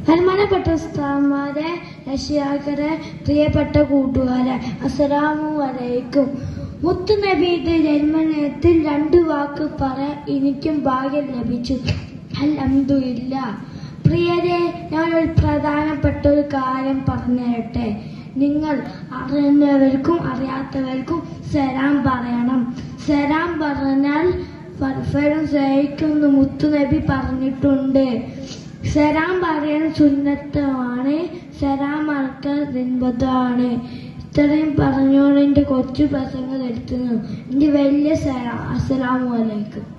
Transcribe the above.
ബഹുമാനപ്പെട്ട ഉസ്താദ്മാരെ രക്ഷിതാക്കളെ പ്രിയപ്പെട്ട കൂട്ടുകാരെ അസ്സലാമു അലൈക്കും മുത്തുനബിയുടെ ജന്മദിനത്തിൽ രണ്ട് വാക്ക് പറയാൻ എനിക്കും ഭാഗ്യം ലഭിച്ചു അൽഹംദുലില്ല പ്രിയരെ ഞാൻ ഒരു പ്രധാനപ്പെട്ട ഒരു കാര്യം പറഞ്ഞു തരട്ടെ നിങ്ങൾ അറിയുന്നവർക്കും അറിയാത്തവർക്കും സലാം പറയണം സലാം പറഞ്ഞാൽ പരസ്പരം സ്നേഹിക്കുന്നു മുത്തുനബി പറഞ്ഞിട്ടുണ്ട് സലാം പറയാൻ സുന്നത്തമാണ് സലാം മറക്കാൻ ദിൻബത്താണ് ഇത്രയും പറഞ്ഞുകൊണ്ട് എൻ്റെ കൊച്ചു പ്രസംഗം നിർത്തുന്നു എൻ്റെ വലിയ സലാം അസ്സലാമു അലൈക്കും